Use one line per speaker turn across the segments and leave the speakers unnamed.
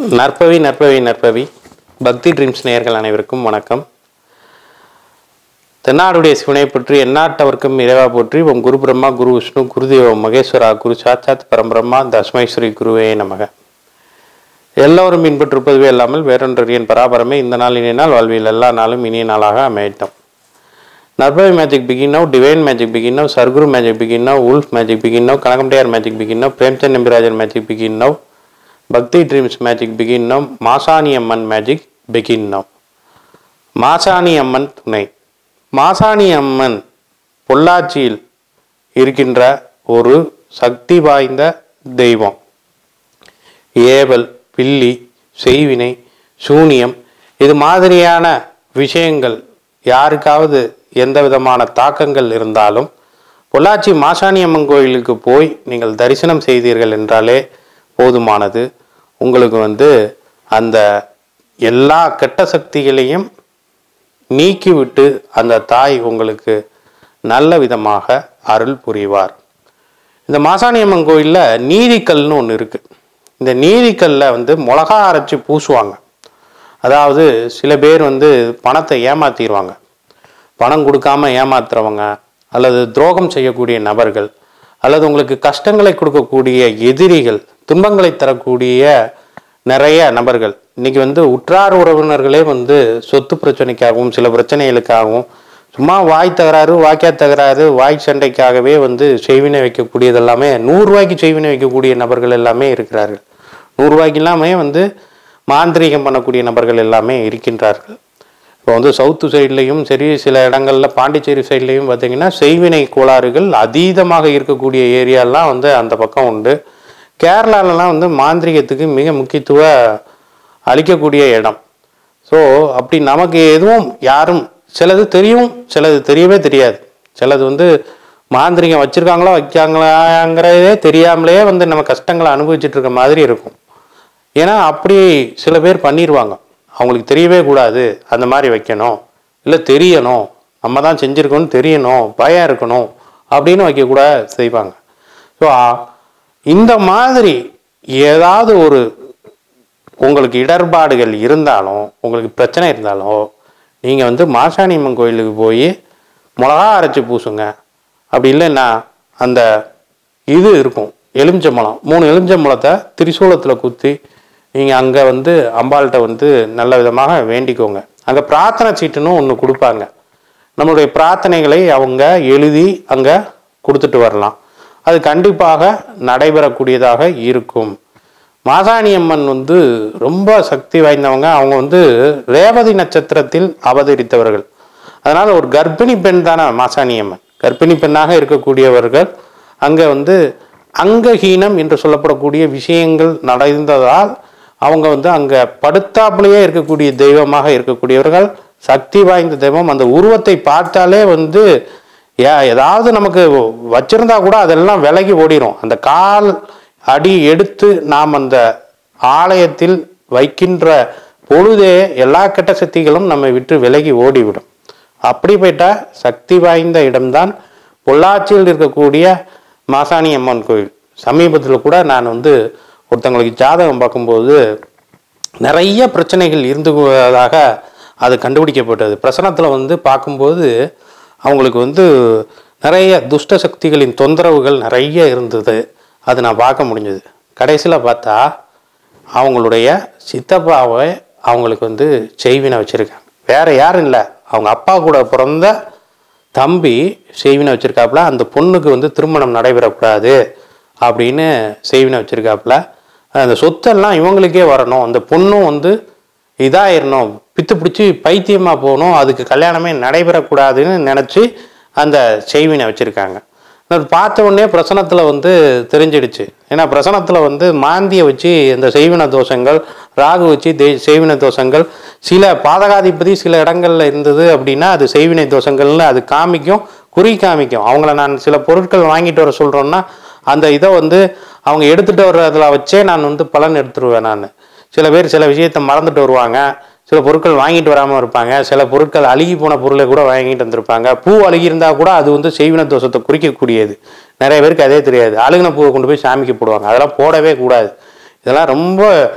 நற்பவி நற்பவி நற்பவி பக்தி ட்ரீம்ஸ் நேயர்கள் அனைவருக்கும் வணக்கம் தென்னாடுடைய சிவனை பற்றி எந்நாட்டவர்க்கும் இறைவா போற்றி உம் குரு பிரம்மா குரு விஷ்ணு குருதேவம் மகேஸ்வரா குரு சாட்சாத் பரம்பிரம்மா தஸ்மைஸ்வரி குருவே நமக எல்லோரும் பின்பற்றிருப்பதுவே இல்லாமல் வேறொன்று என் பராபரமே இந்த நாள் இனிய நாள் வாழ்வில் எல்லா நாளும் இனிய நாளாக அமையட்டும் நர்பவி magic begin now divine magic begin now Sarguru magic begin now wolf magic begin now கனகம்டையார் magic begin now Premchand Nambirajan magic begin now Bhakti dreams magic begin now Masani Amman magic begin now Masani Amman துணை மாசாணி அம்மன் பொள்ளாச்சியில் இருக்கின்ற ஒரு சக்தி வாய்ந்த தெய்வம் ஏவல் பில்லி செய்வினை சூனியம் இது மாதிரியான விஷயங்கள் யாருக்காவது எந்த விதமான தாக்கங்கள் இருந்தாலும் பொள்ளாச்சி மாசாணி அம்மன் கோயிலுக்கு போய் நீங்கள் தரிசனம் செய்தீர்கள் என்றாலே போதுமானது உங்களுக்கு வந்து அந்த எல்லா கெட்ட சக்திகளையும் நீக்கிவிட்டு அந்த தாய் உங்களுக்கு நல்ல விதமாக அருள் புரிவார் இந்த மாசாணி அம்மன் கோயிலில் நீதிக்கல்னு ஒன்று இருக்குது இந்த நீதிக்கல்ல வந்து மிளகா அரைச்சி பூசுவாங்க அதாவது சில பேர் வந்து பணத்தை ஏமாத்திடுவாங்க பணம் கொடுக்காம ஏமாத்துறவங்க அல்லது துரோகம் செய்யக்கூடிய நபர்கள் அல்லது உங்களுக்கு கஷ்டங்களை கொடுக்கக்கூடிய எதிரிகள் துன்பங்களை தரக்கூடிய நிறைய நபர்கள் இன்னைக்கு வந்து உற்றார் உறவினர்களே வந்து சொத்து பிரச்சனைக்காகவும் சில பிரச்சனைகளுக்காகவும் சும்மா வாய் தகராறு வாய்க்கா தகராறு வாய் சண்டைக்காகவே வந்து செய்வினை வைக்கக்கூடியது எல்லாமே நூறுரூவாய்க்கு செய்வினை வைக்கக்கூடிய நபர்கள் எல்லாமே இருக்கிறார்கள் நூறுரூவாய்க்கு எல்லாமே வந்து மாந்திரீகம் பண்ணக்கூடிய நபர்கள் எல்லாமே இருக்கின்றார்கள் இப்போ வந்து சவுத்து சைட்லேயும் சரி சில இடங்களில் பாண்டிச்சேரி சைட்லேயும் பார்த்தீங்கன்னா செய்வினை கோளாறுகள் அதீதமாக இருக்கக்கூடிய ஏரியாலாம் வந்து அந்த பக்கம் உண்டு கேரளாலலாம் வந்து மாந்திரிகத்துக்கு மிக முக்கியத்துவ அளிக்கக்கூடிய இடம் ஸோ அப்படி நமக்கு எதுவும் யாரும் சிலது தெரியும் சிலது தெரியவே தெரியாது சிலது வந்து மாந்திரிகம் வச்சுருக்காங்களா வைக்காங்களாங்கிறதே தெரியாமலே வந்து நம்ம கஷ்டங்களை அனுபவிச்சுட்டு இருக்க மாதிரி இருக்கும் ஏன்னா அப்படி சில பேர் பண்ணிடுவாங்க அவங்களுக்கு தெரியவே கூடாது அந்த மாதிரி வைக்கணும் இல்லை தெரியணும் நம்ம தான் செஞ்சுருக்கோம்னு தெரியணும் பயம் இருக்கணும் அப்படின்னு வைக்கக்கூட செய்வாங்க ஸோ இந்த மாதிரி ஏதாவது ஒரு உங்களுக்கு இடர்பாடுகள் இருந்தாலும் உங்களுக்கு பிரச்சனை இருந்தாலும் நீங்கள் வந்து மாசாணி அம்மன் கோயிலுக்கு போய் மிளகா அரைச்சி பூசுங்க அப்படி இல்லைன்னா அந்த இது இருக்கும் எலுமிச்சம்பழம் மூணு எலுமிச்சம்பழத்தை திரிசூலத்தில் குத்தி நீங்கள் அங்கே வந்து அம்பாள்கிட்ட வந்து நல்ல விதமாக வேண்டிக்கோங்க அங்கே பிரார்த்தனை சீட்டுன்னு ஒன்று கொடுப்பாங்க நம்மளுடைய பிரார்த்தனைகளை அவங்க எழுதி அங்கே கொடுத்துட்டு வரலாம் அது கண்டிப்பாக நடைபெறக்கூடியதாக இருக்கும் மாசாணி அம்மன் வந்து ரொம்ப சக்தி வாய்ந்தவங்க அவங்க வந்து ரேவதி நட்சத்திரத்தில் அவதரித்தவர்கள் அதனால ஒரு கர்ப்பிணி பெண் தானே மாசாணி அம்மன் கர்ப்பிணி பெண்ணாக இருக்கக்கூடியவர்கள் அங்கே வந்து அங்கஹீனம் என்று சொல்லப்படக்கூடிய விஷயங்கள் நடந்ததால் அவங்க வந்து அங்கே படுத்தாப்புலேயே இருக்கக்கூடிய தெய்வமாக இருக்கக்கூடியவர்கள் சக்தி வாய்ந்த தெய்வம் அந்த உருவத்தை பார்த்தாலே வந்து ஏ ஏதாவது நமக்கு வச்சிருந்தா கூட அதெல்லாம் விலகி ஓடிரும் அந்த கால் அடி எடுத்து நாம் அந்த ஆலயத்தில் வைக்கின்ற பொழுதே எல்லா கெட்ட சக்திகளும் நம்மை விட்டு விலகி ஓடிவிடும் அப்படிப்பட்ட சக்தி வாய்ந்த இடம்தான் பொள்ளாச்சியில் இருக்கக்கூடிய மாசாணி அம்மன் கோயில் சமீபத்தில் கூட நான் வந்து ஒருத்தங்களுக்கு ஜாதகம் பார்க்கும்போது நிறைய பிரச்சனைகள் இருந்ததாக அது கண்டுபிடிக்கப்பட்டது பிரசனத்தில் வந்து பார்க்கும்போது அவங்களுக்கு வந்து நிறைய துஷ்ட சக்திகளின் தொந்தரவுகள் நிறைய இருந்தது அது நான் பார்க்க முடிஞ்சது கடைசியில் பார்த்தா அவங்களுடைய சித்தப்பாவை அவங்களுக்கு வந்து செய்வினை வச்சுருக்காங்க வேற யாரும் இல்லை அவங்க அப்பா கூட பிறந்த தம்பி செய்வினை வச்சுருக்காப்புல அந்த பொண்ணுக்கு வந்து திருமணம் நடைபெறக்கூடாது அப்படின்னு செய்வினை வச்சுருக்காப்புல அந்த சொத்தெல்லாம் இவங்களுக்கே வரணும் அந்த பொண்ணும் வந்து இதாயிரணும் பித்து பிடிச்சி பைத்தியமாக போகணும் அதுக்கு கல்யாணமே நடைபெறக்கூடாதுன்னு நினச்சி அந்த செய்வினை வச்சுருக்காங்க பார்த்த உடனே பிரசனத்தில் வந்து தெரிஞ்சிடுச்சு ஏன்னா பிரசனத்தில் வந்து மாந்தியை வச்சு இந்த செய்வின தோஷங்கள் ராகு வச்சு தே செய்வின தோஷங்கள் சில பாதகாதிபதி சில இடங்கள்ல இருந்தது அப்படின்னா அது செய்வினை தோஷங்கள்னு அது காமிக்கும் குறி காமிக்கும் அவங்கள நான் சில பொருட்கள் வாங்கிட்டு வர சொல்கிறோன்னா அந்த இதை வந்து அவங்க எடுத்துகிட்டு வர்றதுல வச்சே நான் வந்து பலன் எடுத்துருவேன் நான் சில பேர் சில விஷயத்தை மறந்துட்டு வருவாங்க சில பொருட்கள் வாங்கிட்டு வராமல் இருப்பாங்க சில பொருட்கள் அழுகி போன பொருளை கூட வாங்கிட்டு வந்திருப்பாங்க பூ அழுகி இருந்தால் கூட அது வந்து செய்வின தோஷத்தை குறிக்கக்கூடியது நிறைய பேருக்கு அதே தெரியாது அழுகின பூவை கொண்டு போய் சாமிக்கு போடுவாங்க அதெல்லாம் போடவே கூடாது இதெல்லாம் ரொம்ப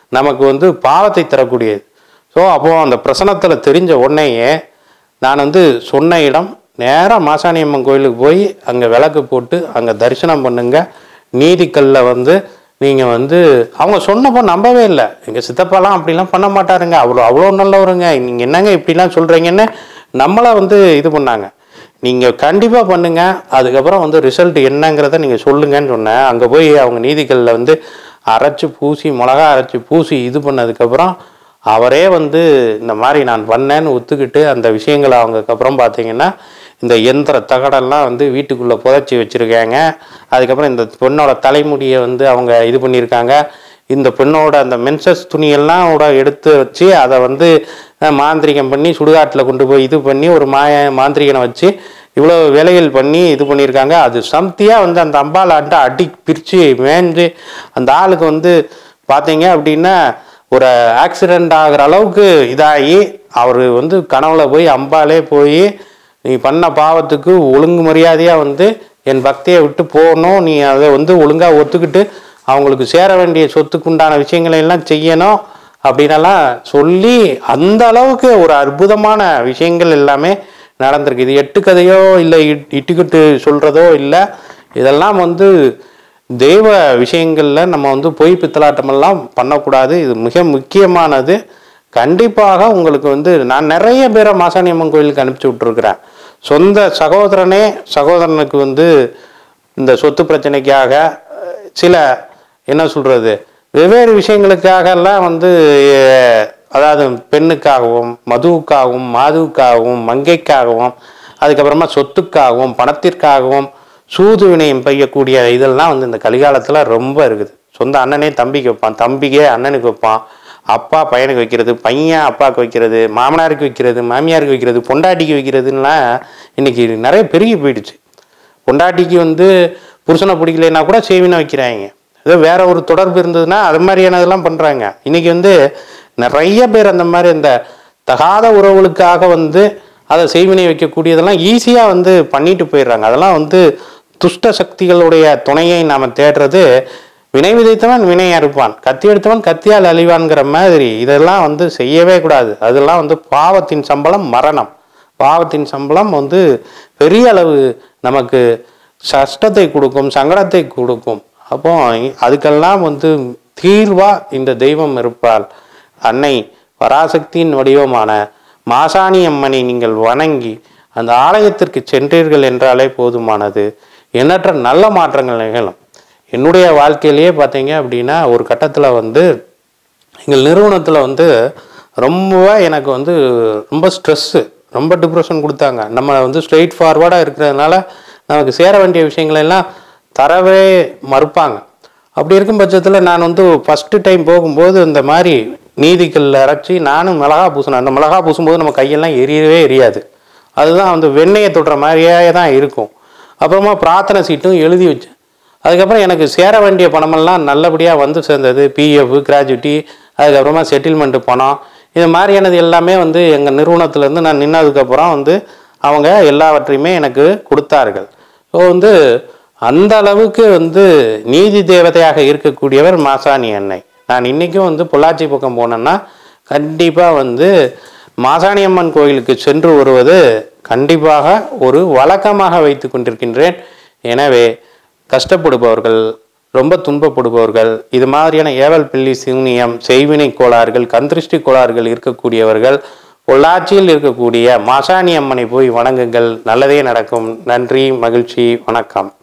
நமக்கு வந்து பாவத்தை தரக்கூடியது ஸோ அப்போ அந்த பிரசனத்தில் தெரிஞ்ச உடனேயே நான் வந்து சொன்ன இடம் நேராக மாசாணியம்மன் கோயிலுக்கு போய் அங்கே விளக்கு போட்டு அங்கே தரிசனம் பண்ணுங்க நீதிக்கல்ல வந்து நீங்கள் வந்து அவங்க சொன்னப்போ நம்பவே இல்லை எங்கள் சித்தப்பாலாம் அப்படிலாம் பண்ண மாட்டாருங்க அவ்வளோ அவ்வளோ நல்லவருங்க நீங்கள் என்னங்க இப்படிலாம் சொல்கிறீங்கன்னு நம்மளை வந்து இது பண்ணாங்க நீங்கள் கண்டிப்பாக பண்ணுங்க அதுக்கப்புறம் வந்து ரிசல்ட் என்னங்கிறத நீங்கள் சொல்லுங்கன்னு சொன்னேன் அங்கே போய் அவங்க நீதிக்கல்ல வந்து அரைச்சி பூசி மிளகா அரைச்சி பூசி இது பண்ணதுக்கப்புறம் அவரே வந்து இந்த மாதிரி நான் பண்ணேன்னு ஒத்துக்கிட்டு அந்த விஷயங்களை அவங்களுக்கு அப்புறம் பார்த்தீங்கன்னா இந்த எந்திர தகடெல்லாம் வந்து வீட்டுக்குள்ளே புதைச்சி வச்சுருக்காங்க அதுக்கப்புறம் இந்த பெண்ணோட தலைமுடியை வந்து அவங்க இது பண்ணியிருக்காங்க இந்த பெண்ணோட அந்த மென்சஸ் துணியெல்லாம் கூட எடுத்து வச்சு அதை வந்து அஹ், மாந்திரிகம் பண்ணி சுடுகாட்டில் கொண்டு போய் இது பண்ணி ஒரு மாய மாந்திரிகனை வச்சு இவ்வளோ வேலைகள் பண்ணி இது பண்ணியிருக்காங்க அது சம்தியாக வந்து அந்த அம்பாள் ஆண்டை அடி பிரித்து மேய்ஞ்சு அந்த ஆளுக்கு வந்து பார்த்தீங்க அப்படின்னா ஒரு ஆக்சிடெண்ட் ஆகிற அளவுக்கு இதாகி அவர் வந்து கனவுல போய் அம்பாலே போய் நீ பண்ண பாவத்துக்கு ஒழுங்கு மரியாதையாக வந்து என் பக்தியை விட்டு போகணும் நீ அதை வந்து ஒழுங்காக ஒத்துக்கிட்டு அவங்களுக்கு சேர வேண்டிய சொத்துக்கு உண்டான விஷயங்களை எல்லாம் செய்யணும் அப்படின்னெல்லாம் சொல்லி அந்த அளவுக்கு ஒரு அற்புதமான விஷயங்கள் எல்லாமே நடந்திருக்கு இது எட்டு கதையோ இல்லை இட்டுக்கிட்டு சொல்கிறதோ இல்லை இதெல்லாம் வந்து தெய்வ விஷயங்களில் நம்ம வந்து பொய் பித்தலாட்டமெல்லாம் பண்ணக்கூடாது இது மிக முக்கியமானது கண்டிப்பாக உங்களுக்கு வந்து நான் நிறைய பேரை மாசாணியம்மன் கோயிலுக்கு அனுப்பிச்சி விட்ருக்குறேன் சொந்த சகோதரனே சகோதரனுக்கு வந்து இந்த சொத்து பிரச்சனைக்காக அஹ், சில என்ன சொல்றது வெவ்வேறு விஷயங்களுக்காகலாம் வந்து அஹ், அதாவது பெண்ணுக்காகவும் மதுவுக்காகவும் மாதுவுக்காகவும் மங்கைக்காகவும் அதுக்கப்புறமா சொத்துக்காகவும் பணத்திற்காகவும் சூது வினயம் பெய்யக்கூடிய இதெல்லாம் வந்து இந்த கலிகாலத்தில் ரொம்ப இருக்குது சொந்த அண்ணனே தம்பிக்கு வைப்பான் தம்பிக்கே அண்ணனுக்கு வைப்பான் அப்பா பையனுக்கு வைக்கிறது பையன் அப்பாவுக்கு வைக்கிறது மாமனாருக்கு வைக்கிறது மாமியாருக்கு வைக்கிறது பொண்டாட்டிக்கு வைக்கிறதுலாம் இன்னைக்கு நிறைய பெருகி போயிடுச்சு பொண்டாட்டிக்கு வந்து புருஷனை பிடிக்கலைன்னா கூட சேவினை வைக்கிறாங்க ஏதோ வேற ஒரு தொடர்பு இருந்ததுன்னா அது மாதிரியானதெல்லாம் பண்றாங்க இன்னைக்கு வந்து நிறைய பேர் அந்த மாதிரி இந்த தகாத உறவுகளுக்காக வந்து அதை செய்வினை வைக்கக்கூடியதெல்லாம் ஈஸியாக வந்து பண்ணிட்டு போயிடுறாங்க அதெல்லாம் வந்து துஷ்ட சக்திகளுடைய துணையை நாம் தேடுறது வினை விதைத்தவன் வினை அறுப்பான் கத்தி எடுத்தவன் கத்தியால் அழிவான்ங்கிற மாதிரி இதெல்லாம் வந்து செய்யவே கூடாது அதெல்லாம் வந்து பாவத்தின் சம்பளம் மரணம் பாவத்தின் சம்பளம் வந்து பெரிய அளவு நமக்கு கஷ்டத்தை கொடுக்கும் சங்கடத்தை கொடுக்கும் அப்போ அதுக்கெல்லாம் வந்து தீர்வா இந்த தெய்வம் இருப்பாள் அன்னை பராசக்தியின் வடிவமான மாசாணி அம்மனை நீங்கள் வணங்கி அந்த ஆலயத்திற்கு சென்றீர்கள் என்றாலே போதுமானது எண்ணற்ற நல்ல மாற்றங்கள் நிகழும் என்னுடைய வாழ்க்கையிலேயே பார்த்தீங்க அப்படின்னா ஒரு கட்டத்தில் வந்து எங்கள் நிறுவனத்தில் வந்து ரொம்ப எனக்கு வந்து ரொம்ப ஸ்ட்ரெஸ்ஸு ரொம்ப டிப்ரெஷன் கொடுத்தாங்க நம்ம வந்து ஸ்ட்ரெயிட் ஃபார்வர்டாக இருக்கிறதுனால நமக்கு சேர வேண்டிய விஷயங்களை எல்லாம் தரவே மறுப்பாங்க அப்படி இருக்கும் பட்சத்தில் நான் வந்து ஃபஸ்ட்டு டைம் போகும்போது இந்த மாதிரி நீதிக்கல்ல அரைச்சி நானும் மிளகா பூசினேன் அந்த மிளகா பூசும்போது நம்ம கையெல்லாம் எரியவே எரியாது அதுதான் வந்து வெண்ணெயை தொடுற மாதிரியே தான் இருக்கும் அப்புறமா பிரார்த்தனை சீட்டும் எழுதி வச்சேன் அதுக்கப்புறம் எனக்கு சேர வேண்டிய பணமெல்லாம் நல்லபடியாக வந்து சேர்ந்தது பிஎஃப் கிராஜுவிட்டி அதுக்கப்புறமா செட்டில்மெண்ட்டு பணம் இது மாதிரியானது எல்லாமே வந்து எங்கள் நிறுவனத்துலேருந்து நான் நின்னதுக்கப்புறம் வந்து அவங்க எல்லாவற்றையுமே எனக்கு கொடுத்தார்கள் ஸோ வந்து அந்த அளவுக்கு வந்து நீதி தேவதையாக இருக்கக்கூடியவர் மாசாணி அன்னை நான் இன்றைக்கும் வந்து பொள்ளாச்சி பக்கம் போனேன்னா கண்டிப்பாக வந்து மாசாணி அம்மன் கோயிலுக்கு சென்று வருவது கண்டிப்பாக ஒரு வழக்கமாக வைத்து கொண்டிருக்கின்றேன் எனவே கஷ்டப்படுபவர்கள் ரொம்ப துன்பப்படுபவர்கள் இது மாதிரியான ஏவல் பில்லி சூனியம் செய்வினை கோளாறுகள் கந்திருஷ்டி கோளாறுகள் இருக்கக்கூடியவர்கள் பொள்ளாச்சியில் இருக்கக்கூடிய மாசாணி அம்மனை போய் வணங்குங்கள் நல்லதே நடக்கும் நன்றி மகிழ்ச்சி வணக்கம்